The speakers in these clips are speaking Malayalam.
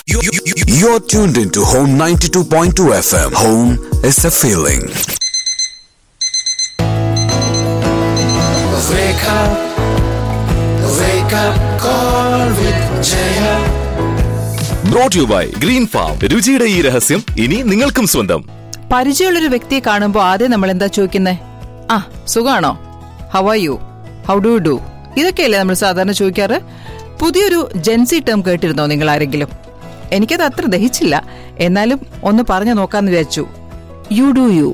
You're tuned into Home 92.2 FM. Home is a feeling. Wake up, wake up, call with Jaya. Brought you by green farm രുചിയുടെ ഈ രഹസ്യം ഇനി നിങ്ങൾക്കും സ്വന്തം പരിചയമുള്ളൊരു വ്യക്തിയെ കാണുമ്പോൾ ആദ്യം നമ്മൾ എന്താ ചോദിക്കുന്നേ ആ സുഖാണോ how are you how do do ഇതൊക്കെയല്ലേ നമ്മൾ സാധാരണ ചോദിക്കാറ് പുതിയൊരു ജെൻസി ടേം കേട്ടിരുന്നോ നിങ്ങൾ ആരെങ്കിലും എനിക്കത് അത്ര ദഹിച്ചില്ല എന്നാലും ഒന്ന് പറഞ്ഞു നോക്കാന്ന് വിചാരിച്ചു you do you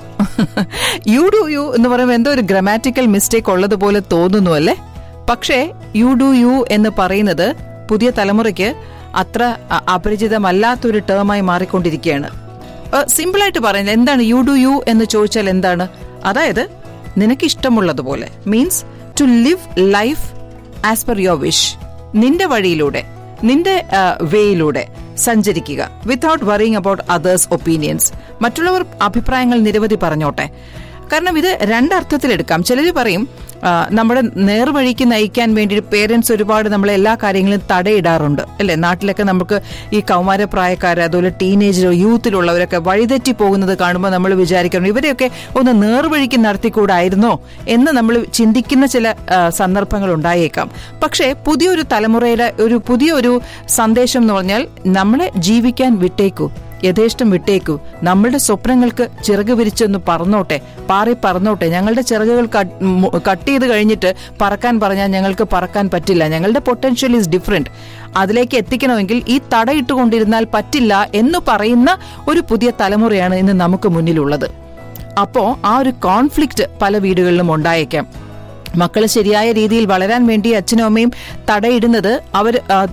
you do you എന്ന് പറയുമ്പോൾ എന്തോ ഒരു ഗ്രമാറ്റിക്കൽ മിസ്റ്റേക്ക് ഉള്ളതുപോലെ തോന്നുന്നു അല്ലേ പക്ഷേ യു ഡു യു എന്ന് പറയുന്നത് പുതിയ തലമുറയ്ക്ക് അത്ര അ, അപരിചിതമല്ലാത്തൊരു ടേമായി മാറിക്കൊണ്ടിരിക്കുകയാണ് സിമ്പിളായിട്ട് പറയുന്നത് എന്താണ് യു ഡു യു എന്ന് ചോദിച്ചാൽ എന്താണ് അതായത് നിനക്ക് ഇഷ്ടമുള്ളതുപോലെ means to live life as per your wish നിന്റെ വഴിയിലൂടെ നിന്റെ വേയിലൂടെ സഞ്ചരിക്കുക without worrying about others opinions മറ്റുള്ളവർ അഭിപ്രായങ്ങൾ നിരവധി പറഞ്ഞോട്ടെ കാരണം ഇത് രണ്ടർത്ഥത്തിലെടുക്കാം ചിലർ പറയും ആ, നമ്മുടെ നേർവഴിക്ക് നയിക്കാൻ വേണ്ടി പേരൻസ് ഒരുപാട് നമ്മളെ എല്ലാ കാര്യങ്ങളും തടയിടാറുണ്ട് അല്ലെ നാട്ടിലൊക്കെ നമുക്ക് ഈ കൗമാരപ്രായക്കാർ അതുപോലെ ടീനേജിലോ യൂത്തിലുള്ളവരൊക്കെ വഴിതെറ്റി പോകുന്നത് കാണുമ്പോൾ നമ്മൾ വിചാരിക്കണം ഇവരെയൊക്കെ ഒന്ന് നേർവഴിക്ക് നടത്തിക്കൂടായിരുന്നോ എന്ന് നമ്മൾ ചിന്തിക്കുന്ന ചില ആ, സന്ദർഭങ്ങൾ ഉണ്ടായേക്കാം പക്ഷേ പുതിയൊരു തലമുറയുടെ ഒരു പുതിയൊരു സന്ദേശം എന്ന് പറഞ്ഞാൽ നമ്മളെ ജീവിക്കാൻ വിട്ടേക്കൂ യഥേഷ്ടം വിട്ടേക്കൂ നമ്മളുടെ സ്വപ്നങ്ങൾക്ക് ചിറക് വിരിച്ചൊന്ന് പറന്നോട്ടെ പാറി പറന്നോട്ടെ ഞങ്ങളുടെ ചിറകുകൾ കട്ട് മു- കട്ട് ചെയ്ത് കഴിഞ്ഞിട്ട് പറക്കാൻ പറഞ്ഞാൽ ഞങ്ങൾക്ക് പറക്കാൻ പറ്റില്ല ഞങ്ങളുടെ പൊട്ടൻഷ്യൽ ഈസ് ഡിഫറെന്റ് അതിലേക്ക് എത്തിക്കണമെങ്കിൽ ഈ തടയിട്ടുകൊണ്ടിരുന്നാൽ പറ്റില്ല എന്ന് പറയുന്ന ഒരു പുതിയ തലമുറയാണ് ഇന്ന് നമുക്ക് മുന്നിലുള്ളത് അപ്പോ ആ ഒരു കോൺഫ്ലിക്റ്റ് പല വീടുകളിലും ഉണ്ടായേക്കാം മക്കൾ ശരിയായ രീതിയിൽ വളരാൻ വേണ്ടി അച്ഛനും അമ്മയും തടയിടുന്നത് അവർ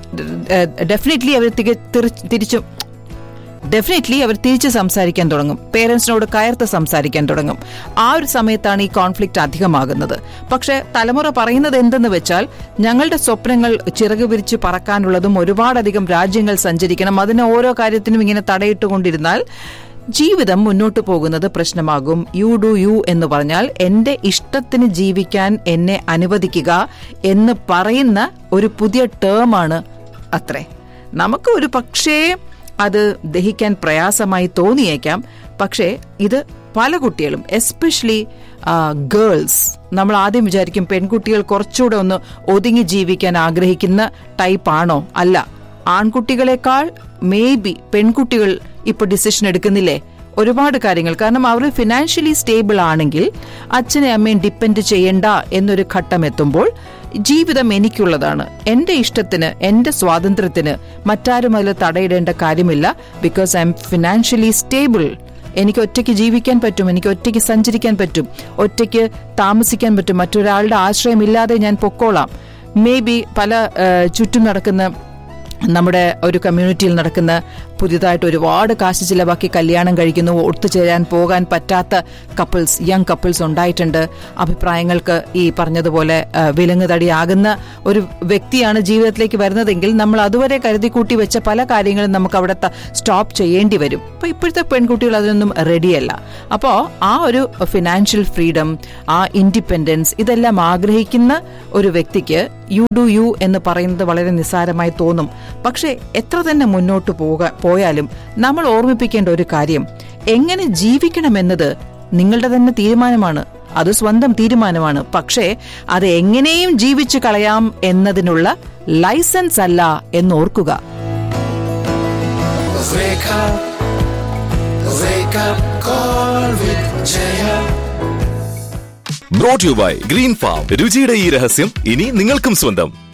ഡെഫിനറ്റ്ലി അവർ തിരിച്ചു ഡെഫിനറ്റ്ലി അവർ തിരിച്ച് സംസാരിക്കാൻ തുടങ്ങും പേരൻസിനോട് കയർത്ത് സംസാരിക്കാൻ തുടങ്ങും ആ ഒരു സമയത്താണ് ഈ കോൺഫ്ലിക്റ്റ് അധികമാകുന്നത് പക്ഷെ തലമുറ പറയുന്നത് എന്തെന്ന് വെച്ചാൽ ഞങ്ങളുടെ സ്വപ്നങ്ങൾ ചിറക് വിരിച്ച് പറക്കാനുള്ളതും ഒരുപാടധികം രാജ്യങ്ങൾ സഞ്ചരിക്കണം അതിന് ഓരോ കാര്യത്തിനും ഇങ്ങനെ തടയിട്ടുകൊണ്ടിരുന്നാൽ ജീവിതം മുന്നോട്ട് പോകുന്നത് പ്രശ്നമാകും യു ഡു യു എന്ന് പറഞ്ഞാൽ എന്റെ ഇഷ്ടത്തിന് ജീവിക്കാൻ എന്നെ അനുവദിക്കുക എന്ന് പറയുന്ന ഒരു പുതിയ ടേമാണ് അത്രേ നമുക്ക് ഒരു പക്ഷേ അത് ദഹിക്കാൻ പ്രയാസമായി തോന്നിയേക്കാം പക്ഷേ ഇത് പല കുട്ടികളും എസ്പെഷ്യലി ഗേൾസ് നമ്മൾ ആദ്യം വിചാരിക്കും പെൺകുട്ടികൾ കുറച്ചുകൂടെ ഒന്ന് ഒതുങ്ങി ജീവിക്കാൻ ആഗ്രഹിക്കുന്ന ടൈപ്പാണോ അല്ല ആൺകുട്ടികളെക്കാൾ മേ ബി പെൺകുട്ടികൾ ഇപ്പൊ ഡിസിഷൻ എടുക്കുന്നില്ലേ ഒരുപാട് കാര്യങ്ങൾ കാരണം അവർ ഫിനാൻഷ്യലി സ്റ്റേബിൾ ആണെങ്കിൽ അച്ഛനെ അമ്മയും ഡിപ്പെൻഡ് ചെയ്യണ്ട എന്നൊരു ഘട്ടം എത്തുമ്പോൾ ജീവിതം എനിക്കുള്ളതാണ് എന്റെ ഇഷ്ടത്തിന് എന്റെ സ്വാതന്ത്ര്യത്തിന് മറ്റാരും അതിൽ തടയിടേണ്ട കാര്യമില്ല because I'm financially stable എനിക്ക് ഒറ്റയ്ക്ക് ജീവിക്കാൻ പറ്റും എനിക്ക് ഒറ്റയ്ക്ക് സഞ്ചരിക്കാൻ പറ്റും ഒറ്റയ്ക്ക് താമസിക്കാൻ പറ്റും മറ്റൊരാളുടെ ആശ്രയമില്ലാതെ ഞാൻ പൊക്കോളാം മേ ബി പല ആ, ചുറ്റും നടക്കുന്ന നമ്മുടെ ഒരു കമ്മ്യൂണിറ്റിയിൽ നടക്കുന്ന പുതിയതായിട്ട് ഒരുപാട് കാശ് ചിലവാക്കി കല്യാണം കഴിക്കുന്നു ഒത്തുചേരാൻ പോകാൻ പറ്റാത്ത കപ്പിൾസ് യങ് കപ്പിൾസ് ഉണ്ടായിട്ടുണ്ട് അഭിപ്രായങ്ങൾക്ക് ഈ പറഞ്ഞതുപോലെ ആ, വിലങ്ങുതടിയാകുന്ന ഒരു വ്യക്തിയാണ് ജീവിതത്തിലേക്ക് വരുന്നതെങ്കിൽ നമ്മൾ അതുവരെ കരുതി കൂട്ടി വെച്ച പല കാര്യങ്ങളും നമുക്ക് അവിടെ സ്റ്റോപ്പ് ചെയ്യേണ്ടി വരും അപ്പൊ ഇപ്പോഴത്തെ പെൺകുട്ടികൾ അതിനൊന്നും റെഡിയല്ല അപ്പോൾ ആ ഒരു ഫിനാൻഷ്യൽ ഫ്രീഡം ആ ഇൻഡിപെൻഡൻസ് ഇതെല്ലാം ആഗ്രഹിക്കുന്ന ഒരു വ്യക്തിക്ക് യു ഡു യു എന്ന് പറയുന്നത് വളരെ നിസ്സാരമായി തോന്നും പക്ഷേ എത്ര തന്നെ മുന്നോട്ട് പോക പോയാലും നമ്മൾ ഓർമ്മിപ്പിക്കേണ്ട ഒരു കാര്യം എങ്ങനെ ജീവിക്കണമെന്നത് നിങ്ങളുടെ തന്നെ തീരുമാനമാണ് അത് സ്വന്തം തീരുമാനമാണ് പക്ഷേ അത് എങ്ങനെയും ജീവിച്ചു കളയാം എന്നതിനുള്ള ലൈസൻസ് അല്ല എന്നോർക്കുക Wake up, wake up, call with Jaya. Brought you by green farm രുചിയുടെ ഈ രഹസ്യം ഇനി നിങ്ങൾക്കും സ്വന്തം